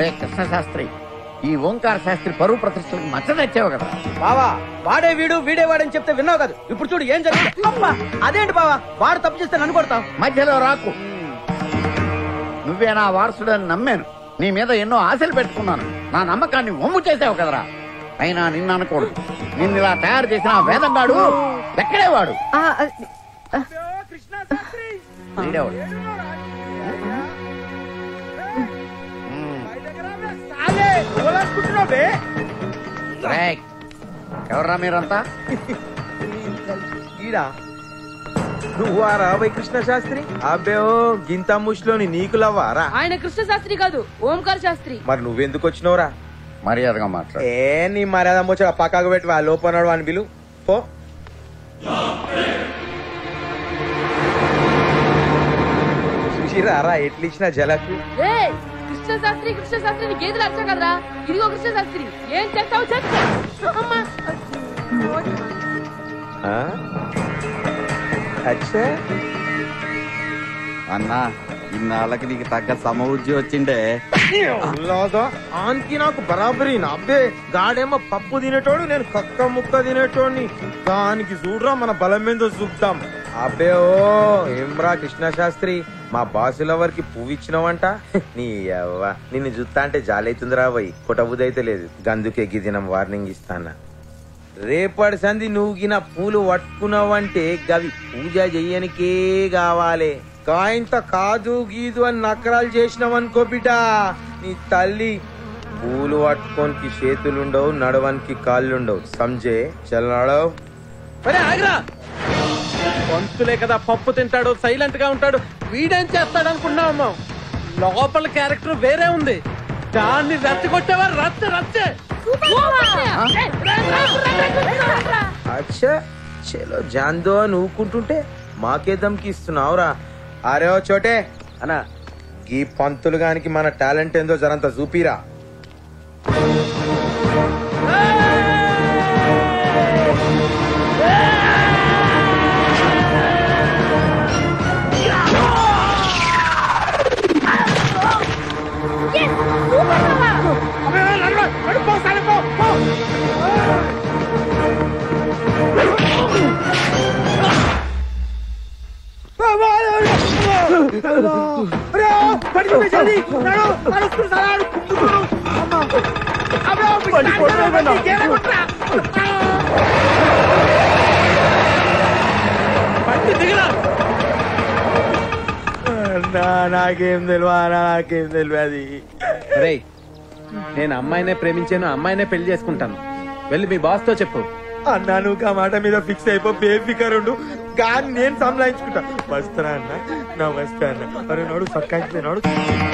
ఒరే కృష్ణ శాస్త్రి ఈ ఓంకార శాస్త్రి పరువు ప్రతిష్టలకు మచ్చ తెచ్చావు కదా బావా వాడే వీడు వీడే వాడని చెప్తే విన్నావు కదా ఇప్పుడు చూడు ఏం జరిగింది అమ్మా అదేంటి బావా వాడు తప్పు చేస్తే నన్ను కొడతావు మధ్యలో రాకు నువ్వే నా వారసుడని నమ్మాను నీ మీద ఎన్నో ఆశలు పెట్టుకున్నాను నా నమ్మకాన్ని వమ్ము చేసావు కదరా అయినా నిన్ను అనకూడదు నిన్ను ఇలా తయారు చేసిన ఆ వేదంగాడు ఎక్కడే వాడు ఆ, అది- వీడేవాడు ఉమ్. రేయ్, ఎవర్రా మీరంతా ఈడా నువ్వు ఆ రాబోయ్ కృష్ణ శాస్త్రి అబ్బే ఓ గింత ముష్లోని నీకు లవ్వారా ఆయన కృష్ణ శాస్త్రి కాదు ఓంకార శాస్త్రి మరి నువ్వెందుకు వచ్చినవురా మర్యాదగా మాట్లాడు ఏ నీ మర్యాద ముచ్చట పక్కకు పెట్టి ఆ లోపన్నాడు అని పిలు పో చూసిరారా ఎట్లిచ్చిన జలకు ఏ కృష్ణ శాస్త్రి కృష్ణ శాస్త్రి నీ గేదెలు అర్చా కదరా ఇదిగో కృష్ణ శాస్త్రి ఏం చేస్తావు చెప్పు అమ్మా ఆ? అచ్చా అన్నా ఇన్నాళ్ళకి నీకు తగ్గ సమవుజ్జి వచ్చిండే లాగా ఆన్కి నాకు బరాబరి నా అబ్బే గాడేమో పప్పు తినేటోడు నేను కక్క ముక్క తినేటోడిని దానికి చూడరా మన బలం ఏందో చూద్దాం అబ్బే ఓ ఏమ్రా కృష్ణ శాస్త్రి మా బాసుల వారికి పువ్వు ఇచ్చినావంట నీ అవ్వ నిన్ను చూస్తా అంటే జాలైతుందిరా పోయి కొట్టబుదైతే లేదు గందుకే గిదినం వార్నింగ్ ఇస్తానా రేపటి సంధి నువ్వు గిన పూలు పట్టుకున్నావంటే గవి పూజ చెయ్యనికే కావాలి కాయింత కాదు గీదు అని నకరాలు చేసినావనుకో బిడ్డ నీ తల్లి పూలు పట్టుకోనికి చేతులుండవు నడవనికి కాళ్ళుండవు సంజే చల్ నడవు అరే ఆగ్రా పంతులే కదా పప్పు తింటాడు సైలెంట్ గా ఉంటాడు వీడేం చేస్తాడు అనుకున్నావమ్మా లోపల క్యారెక్టర్ వేరే ఉంది దాన్ని రెచ్చగొట్టేవా రచ్చ రచ్చే అచ్చా చలో జాందో అని ఊకుంటుంటే మాకే దమ్కి ఇస్తున్నావురా అరే ఓ చోటే అన్న ఈ పంతులు గానికి మన టాలెంట్ ఏందో జరంత చూపిరా నాకేం తెలియదు నాకేం తెలియదు రే నేను అమ్మాయినే ప్రేమించాను అమ్మాయినే పెళ్లి చేసుకుంటాను వెళ్ళి మీ బాస్ తో చెప్పు అన్నా నువ్వు ఆ మాట మీద ఫిక్స్ అయిపో బేఫికర్ ఉండు కానీ నేను సంలాయించుకుంటా వస్తారా అన్న నా వస్తా అన్న అరే నడు సక్కాయించలే నడు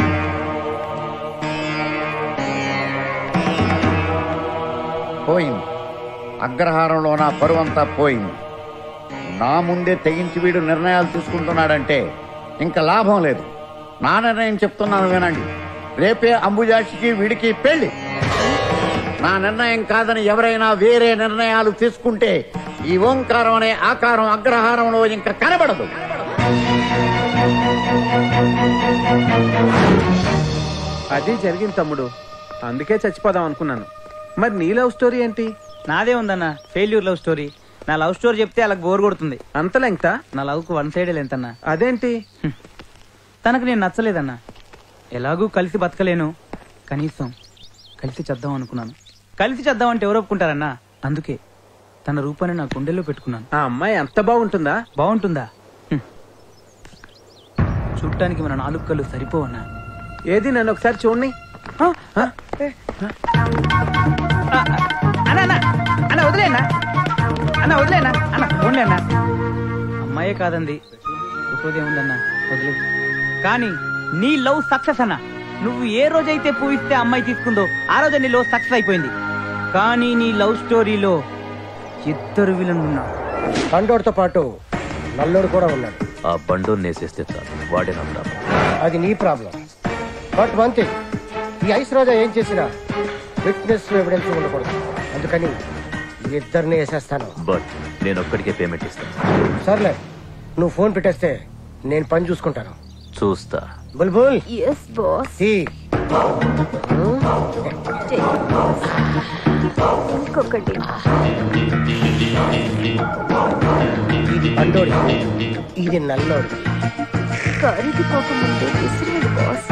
పోయింది అగ్రహారంలో నా పరువంతా పోయింది నా ముందే తెగించి వీడు నిర్ణయాలు తీసుకుంటున్నాడంటే ఇంకా లాభం లేదు నా నిర్ణయం చెప్తున్నాను వినండి రేపే అంబుజాక్షికి వీడికి పెళ్లి నా నిర్ణయం కాదని ఎవరైనా వేరే నిర్ణయాలు తీసుకుంటే ఈ ఓంకారం అనే ఆకారం అగ్రహారంలో ఇంకా కనబడదు అది జరిగింది తమ్ముడు అందుకే చచ్చిపోదాం అనుకున్నాను మరి నీ లవ్ స్టోరీ ఏంటి నాదే ఉందన్న ఫెయిల్యూర్ లవ్ స్టోరీ నా లవ్ స్టోరీ చెప్తే అలా బోర్ కొడుతుంది అంత లెంగ్తా నా లవ్ కు వన్ సైడ్ లెంత్ అన్న అదేంటి తనకు నేను నచ్చలేదన్న ఎలాగూ కలిసి బతకలేను కనీసం కలిసి చేద్దాం అనుకున్నాను కలిసి చేద్దాం అంటే ఎవరు ఒప్పుకుంటారన్నా అందుకే తన రూపాన్ని నా గుండెల్లో పెట్టుకున్నాను ఆ అమ్మాయి అంత బాగుంటుందా బాగుంటుందా హ్మ్. చూడటానికి మన నాలుగు కళ్ళు సరిపోవన్నా ఏది నన్ను ఒకసారి చూడండి ఆ, ఆ, ఏ, ఆ. ఆ, అన్న అన్న అన్న వదిలేనా అన్న వదిలేనా అన్న ఓన్లే అన్న అమ్మాయే కాదంది ఫోటోదే ఉందన్న వదిలే కానీ నీ లవ్ సక్సెస్ అన్న నువ్వు ఏ రోజైతే పూయిస్తే అమ్మాయి తీసుకుందో ఆ రోజు నీ లవ్ సక్సెస్ అయిపోయింది కానీ నీ లవ్ స్టోరీలో ఇద్దరు విలన్ ఉన్నారు బండోడితో పాటు నల్లోడు కూడా ఉన్నాడు ఆ బండోని నేసేస్తే చాలు వాడే నా ప్రాబ్లం అది నీ ప్రాబ్లం బట్ వన్ థింగ్ ఈ ఐస్ రాజా ఏం చేసినా ఫిట్నెస్ ఎవిడెన్స్ ఉండకూడదు అందుకని ఈ ఇద్దరిని వేసేస్తాను బట్ నేను ఒక్కడికే పేమెంట్ ఇస్తాను సర్లే నువ్వు ఫోన్ పెట్టేస్తే నేను పని చూసుకుంటాను చూస్తా బుల్బుల్ ఎస్ బాస్ ఈ ఇంకొకటి ఇది బండోడి ఇది నల్లోడి కరిగిపోకముందే విసిరేది బాస్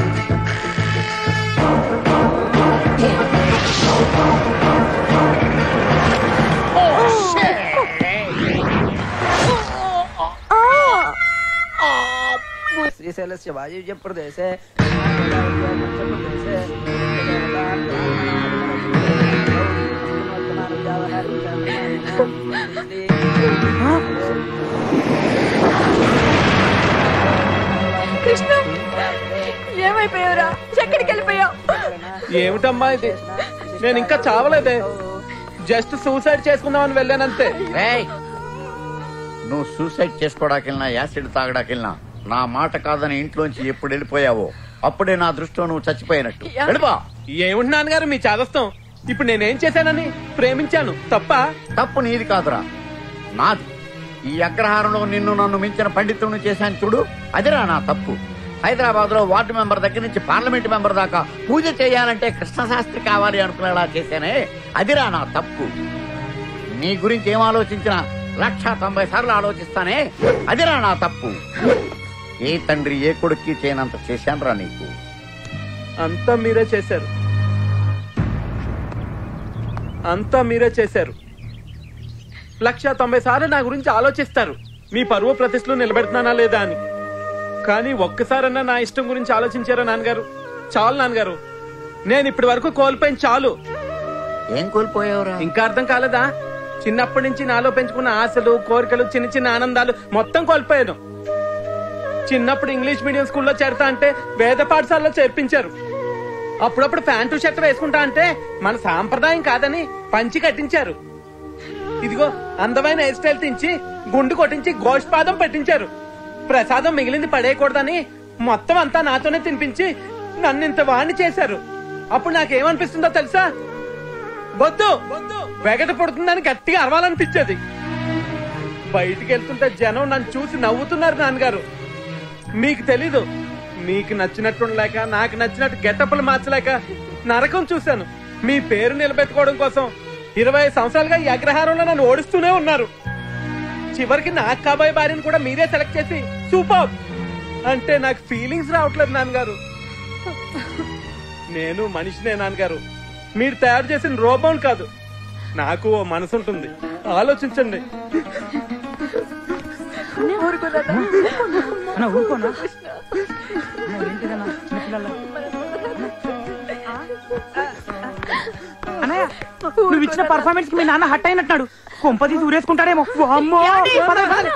శ్రీశైల శివాజీ ప్రదేశే కృష్ణ ఏమైపోయావురా ఎక్కడికి వెళ్ళిపోయావు ఏమిటమ్మా ఇది నేను ఇంకా చావలేదే జస్ట్ సూసైడ్ చేసుకుందామని వెళ్ళానంతే రేయ్ నువ్వు సూసైడ్ చేసుకోవడాకెళ్ళినా యాసిడ్ తాగడాకెళ్ళినా నా మాట కాదని ఇంట్లోంచి ఎప్పుడు వెళ్ళిపోయావో అప్పుడే నా దృష్టిలో నువ్వు చచ్చిపోయినట్టు వెళ్ళిపో ఏమిటి నాన్నగారు మీ చాదస్తం ఇప్పుడు నేనేం చేశానని ప్రేమించాను తప్ప తప్పు నీది కాదురా నాది ఈ అగ్రహారంలో నిన్ను నన్ను మించిన పండితుడిని చేశాను చూడు అదిరా నా తప్పు హైదరాబాద్ లో వార్డు మెంబర్ దగ్గర నుంచి పార్లమెంట్ మెంబర్ దాకా పూజ చేయాలంటే కృష్ణశాస్త్రి కావాలి అనుకునేలా చేశానే అదిరా నా తప్పు నీ గురించి ఏం ఆలోచించినా లక్ష తొంభై సార్లు ఆలోచిస్తానే అదిరా నా తప్పు ఏ తండ్రి ఏ కొడుక్కి చేయనంత చేశానురా నీకు అంతా మీరే చేశారు అంతా మీరే చేశారు లక్ష తొంభై సార్లు నా గురించి ఆలోచిస్తారు మీ పరువు ప్రతిష్టలు నిలబెడుతున్నానా లేదా అని కానీ ఒక్కసారన్నా నా ఇష్టం గురించి ఆలోచించారా నాన్నగారు చాలు నాన్నగారు నేను ఇప్పటి వరకు కోల్పోయిన చాలు ఏం కోల్పోయావురా ఇంకా అర్థం కాలేదా చిన్నప్పటి నుంచి నాలో పెంచుకున్న ఆశలు కోరికలు చిన్న చిన్న ఆనందాలు మొత్తం కోల్పోయాను చిన్నప్పుడు ఇంగ్లీష్ మీడియం స్కూల్లో చేరతా అంటే వేద పాఠశాలలో చేర్పించారు అప్పుడప్పుడు ప్యాంటు షర్ట్ వేసుకుంటా అంటే మన సాంప్రదాయం కాదని పంచి కట్టించారు ఇదిగో అందమైన హెయిర్ స్టైల్ తెంచి గుండు కొట్టించి గోష్పాదం పెట్టించారు ప్రసాదం మిగిలింది పడేయకూడదని మొత్తం అంతా నాతోనే తినిపించి నన్ను ఇంత వాణ్ణి చేశారు అప్పుడు నాకేమనిపిస్తుందో తెలుసా వద్దు వెగట పుడుతుందని గట్టిగా అరవాలనిపించేది బయటికి వెళ్తుంటే జనం నన్ను చూసి నవ్వుతున్నారు నాన్నగారు మీకు తెలీదు మీకు నచ్చినట్టు లేక నాకు నచ్చినట్టు గెటప్పులు మార్చలేక నరకం చూశాను మీ పేరు నిలబెట్టుకోవడం కోసం ఇరవై సంవత్సరాలుగా ఈ అగ్రహారంలో నన్ను ఓడిస్తూనే ఉన్నారు చివరికి నాకు కాబోయే భార్యను కూడా మీరే సెలెక్ట్ చేసి సూపర్ అంటే నాకు ఫీలింగ్స్ రావట్లేదు నాన్నగారు నేను మనిషినే నాన్నగారు మీరు తయారు చేసిన రోబోన్ కాదు నాకు ఓ మనసు ఉంటుంది ఆలోచించండి అన్న ఊరుకోనా అన్న, ఏంటిదన్నా చిన్నపిల్లల అన్నయ్య నువ్వు ఇచ్చిన పర్ఫార్మెన్స్ కి మీ నాన్న హట్ అయినట్టున్నాడు కొంపది దూరేసుకుంటాడేమో వామ్మో. పద, పద.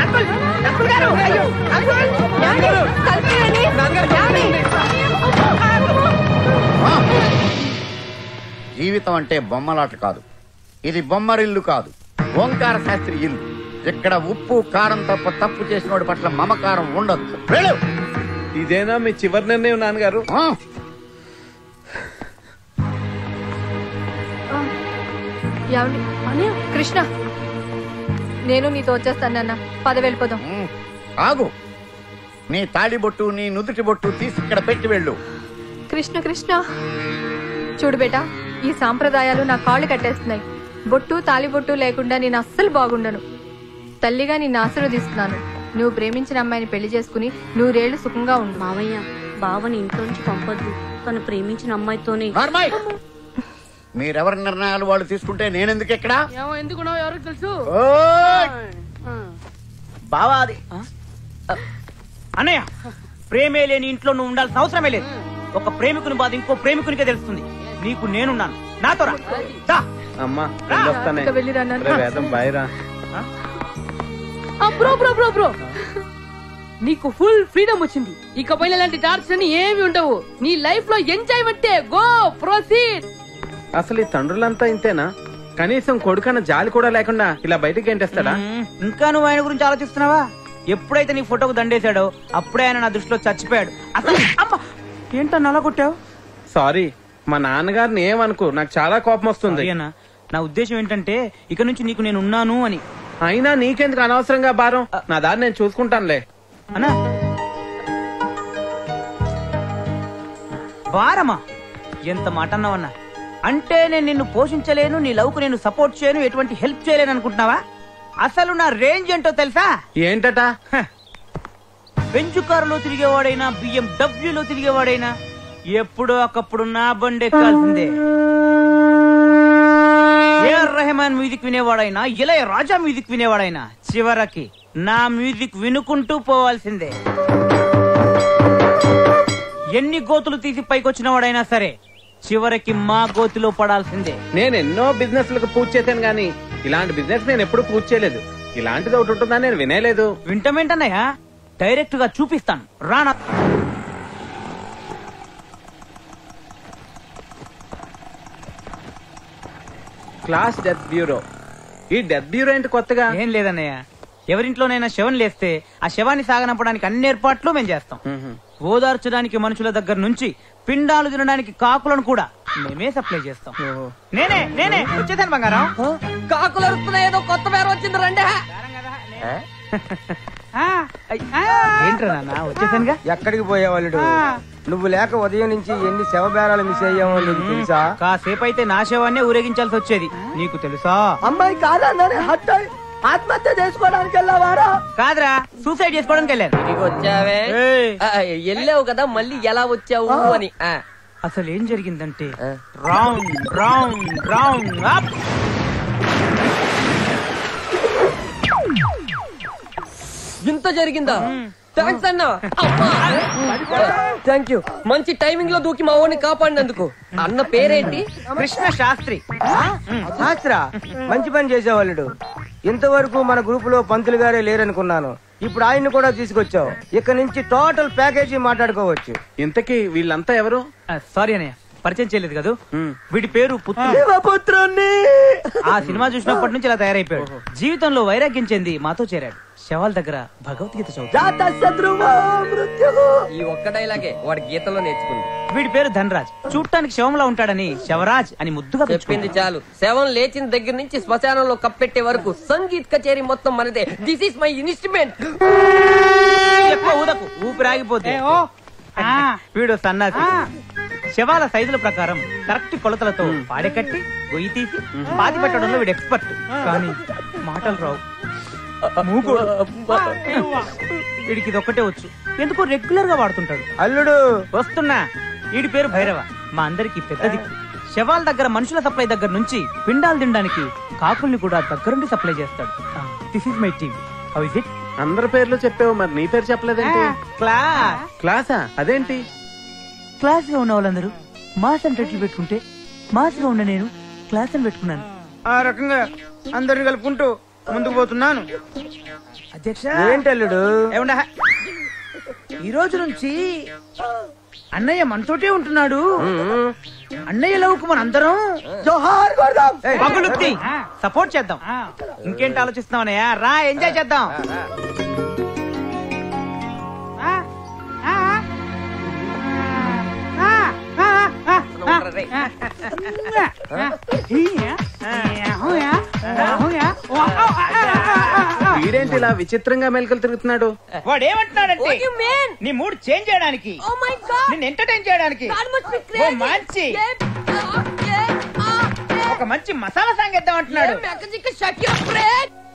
జీవితం అంటే బొమ్మలాట కాదు ఇది బొమ్మరిల్లు కాదు ఓంకార శాస్త్రి ఇల్లు ఇక్కడ ఉప్పు కారం తప్ప తప్పు చేసినోడి పట్ల మమకారం ఉండదు వెళ్ళు ఇదేనా మీ చివరి నిర్ణయం నాన్నగారు ఆ, ఏమండి అన్నయ్య కృష్ణ నేను నీతో వచ్చేస్తాను నాన్న పద వెళ్ళిపోదాం ఉమ్, ఆగు నీ తాడి బొట్టు నీ నుదుటి బొట్టు తీసి ఇక్కడ పెట్టి వెళ్ళు కృష్ణ కృష్ణ చూడు బేటా ఈ సాంప్రదాయాలు నా కాళ్ళు కట్టేస్తున్నాయి బొట్టు తాలి బొట్టు లేకుండా నేను అస్సలు బాగుండను తల్లిగా నిన్ను ఆశీర్వదిస్తున్నాను నువ్వు ప్రేమించిన అమ్మాయిని పెళ్లి చేసుకుని నూరేళ్లు సుఖంగా ఉండు మావయ్య బావని ఇంట్లోంచి పంపొద్దు తను ప్రేమించిన అమ్మాయితోనే నార్మల్ మీరెవరి నిర్ణయాలు వాళ్ళు తీసుకుంటే నేనెందుకు ఇక్కడ ఏమో ఎందుకున్నావు ఎవరికి తెలుసు ఓయ్! బావా అది అన్నయ్య ప్రేమే లేని ఇంట్లో నువ్వు ఉండాల్సిన అవసరమే లేదు ఒక ప్రేమికుని బాధ ఇంకో ప్రేమికునికే తెలుస్తుంది నీకు నేనున్నాను నాతో రా దా. అమ్మా వెళ్ళొస్తానే ఇక వెళ్ళిరా నాన్న. రే వేదం బాయ్రా ఆ, బ్రో బ్రో బ్రో బ్రో నీకు ఫుల్ ఫ్రీడమ్ వచ్చింది ఇకపైన ఇలాంటి టార్చర్ అని ఏమి ఉండవు నీ లైఫ్ లో ఎంజాయ్మెంటే గో ప్రొసీడ్ అసలు ఈ తండ్రులంతా ఇంతేనా కనీసం కొడుకన్న జాలి కూడా లేకుండా ఇలా బయటికి ఏంటేస్తాడా మ్మ్. ఇంకా నువ్వు ఆయన గురించి ఆలోచిస్తున్నావా ఎప్పుడైతే నీ ఫోటోకు దండేశాడో అప్పుడే ఆయన నా దృష్టిలో చచ్చిపోయాడు అసలు అమ్మా ఏంటన్నా అలా కొట్టావు సారీ మా నాన్నగారిని ఏమనుకో నాకు చాలా కోపం వస్తుంది సారీ అన్న నా ఉద్దేశం ఏంటంటే ఇక నుంచి నీకు నేను ఉన్నాను అని అయినా నీకెందుకు అనవసరంగా భారం నా దారి నేను చూసుకుంటానులే అన్నా వారమా ఎంత మాట అన్నావన్నా అంటే నేను నిన్ను పోషించలేను నీ లవ్కు నేను సపోర్ట్ చేయను ఎటువంటి హెల్ప్ చేయలేను అనుకుంటున్నావా అసలు నా రేంజ్ ఏంటో తెలుసా ఏంటట బెంచు కారులో తిరిగేవాడైనా బియ్యం డబ్ల్యూలో తిరిగేవాడైనా ఎప్పుడో ఒకప్పుడు నా బండి ఎక్కాల్సిందే ఏఆర్ రెహమాన్ మ్యూజిక్ వినేవాడైనా ఇలయ రాజా మ్యూజిక్ వినేవాడైనా చివరికి నా మ్యూజిక్ వినుకుంటూ పోవాల్సిందే ఎన్ని గోతులు తీసి పైకొచ్చిన వాడైనా సరే చివరికి మా గోతిలో పడాల్సిందే నేను ఎన్నో బిజినెస్ లకు పూజ చేశాను గానీ ఇలాంటి బిజినెస్ నేను ఎప్పుడు పూజ చేయలేదు ఇలాంటిది ఒకటి ఉంటుందని నేను వినేలేదు వింటమేంటన్నయ్య డైరెక్ట్ గా చూపిస్తాను రానా క్లాస్ డెత్ బ్యూరో ఈ డెత్ బ్యూరో ఏంటి కొత్తగా ఏం లేదన్నయ్య ఎవరింట్లోనైనా శవం లేస్తే ఆ శవాన్ని సాగనంపడానికి అన్ని ఏర్పాట్లు మేము చేస్తాం ఓదార్చడానికి మనుషుల దగ్గర నుంచి పిండాలు తినడానికి కాకులను కూడా మేమే సప్లై చేస్తాం నేనే నేనే వచ్చేసాను బంగారం కాకులు అరుస్తున్నాయి ఏదో కొత్త పేరు వచ్చింది రండి ఏంట్రా నాన్న వచ్చేసానుగా ఎక్కడికి పోయేవాళ్ళు నువ్వు లేక ఉదయం నుంచి ఎన్ని శవబేరాలు మిస్ అయ్యామో నీకు తెలుసా కాసేపు అయితే నా శవాన్నే ఊరేగించాల్సి వచ్చేది నీకు తెలుసా అమ్మాయి కాదా ఆత్మహత్య చేసుకోవడానికి వెళ్ళావారా కాదురా సూసైడ్ చేసుకోవడానికి వెళ్ళాను వచ్చావే ఏయ్. వెళ్ళావు కదా మళ్ళీ ఎలా వచ్చావు అని ఆ. అసలు ఏం జరిగిందంటే రౌండ్ రౌండ్ రౌండ్ అప్ ఇంత జరిగిందా థ్యాంక్స్ అన్న థ్యాంక్ యూ మంచి టైమింగ్ లో దూకి మా వాడిని కాపాడినందుకు అన్న పేరేంటి కృష్ణ శాస్త్రి శాస్త్ర మంచి పని చేసేవాళ్ళు ఇంతవరకు మన గ్రూప్ లో పంతులు గారే లేరనుకున్నాను ఇప్పుడు ఆయన్ని కూడా తీసుకొచ్చావు ఇక్కడ నుంచి టోటల్ ప్యాకేజీ మాట్లాడుకోవచ్చు ఇంతకీ వీళ్ళంతా ఎవరు సారీ అన్నయ్య పరిచయం చేయలేదు కదా వీడి పేరు పుత్రుడు పుత్రాన్ని ఆ సినిమా చూసినప్పటి నుంచి ఇలా తయారైపోయాడు జీవితంలో వైరాగ్యం చెంది మాతో చేరాడు శవాల దగ్గర భగవద్గీత చదువు ఈ ఒక్క డైలాగే వాడి గీతలో నేర్చుకుంది వీడి పేరు ధనరాజ్ చూడటానికి శవంలా ఉంటాడని శవరాజ్ అని ముద్దుగా చెప్పింది పిలుచుకుంటాం. చాలు శవం లేచిన దగ్గర నుంచి శ్మశానంలో కప్పెట్టే వరకు సంగీత్ కచేరీ మొత్తం మనదే దిస్ ఇస్ మై ఇన్స్ట్రుమెంట్ ఎక్కువ ఊదకు ఊపిరి ఆగిపోతే వీడు సన్నాసి శవాల సైజుల ప్రకారం కరెక్ట్ కొలతలతో పాడెకట్టి గొయ్యి తీసి పాతి పెట్టడంలో వీడు ఎక్స్పర్ట్ కానీ మాటలు రావు మూకుడు. వీడికి ఇది ఒక్కటే వచ్చు ఎందుకో రెగ్యులర్ గా వాడుతుంటాడు అల్లుడు వస్తున్నా వీడి పేరు భైరవ మా అందరికి పెద్ద దిక్కు శవాల దగ్గర మనుషుల సప్లై దగ్గర నుంచి పిండాలు తినడానికి కాకుల్ని కూడా దగ్గరుండి సప్లై చేస్తాడు this is my team how is it అందరి పేర్లు చెప్పావు మరి నీ పేరు చెప్పలేదేంటి క్లాస్ క్లాసా అదేంటి క్లాస్ గా ఉన్న వాళ్ళందరూ మాస్ అని టైటిల్ పెట్టుకుంటే మాస్ గా ఉన్న నేను క్లాస్ అని పెట్టుకున్నాను ఆ రకంగా అందరిని కలుపుకుంటూ ముందుకు పోతున్నాను అధ్యక్ష ఏంటి అల్లుడు ఏమండా ఈ రోజు నుంచి అన్నయ్య మనతోటే ఉంటున్నాడు అన్నయ్య లవ్కు మన అందరం పగులుద్ది సపోర్ట్ చేద్దాం ఇంకేంటి ఆలోచిస్తున్నాం అన్నయ్య రా ఎంజాయ్ చేద్దాం వీడేంటి ఇలా విచిత్రంగా మెలకలు తిరుగుతున్నాడు వాడు ఏమంటున్నాడంటే What you mean? నీ మూడ్ చేంజ్ చేయడానికి Oh my god! నిన్ను ఎంటర్టైన్ చేయడానికి That must be ఓ crazy! మంచి Yeah, uh, yeah, uh, yeah. ఒక మంచి మసాలా సాంగ్ ఇద్దాం అంటున్నాడు Yeah, Mackenzie, shut your brain!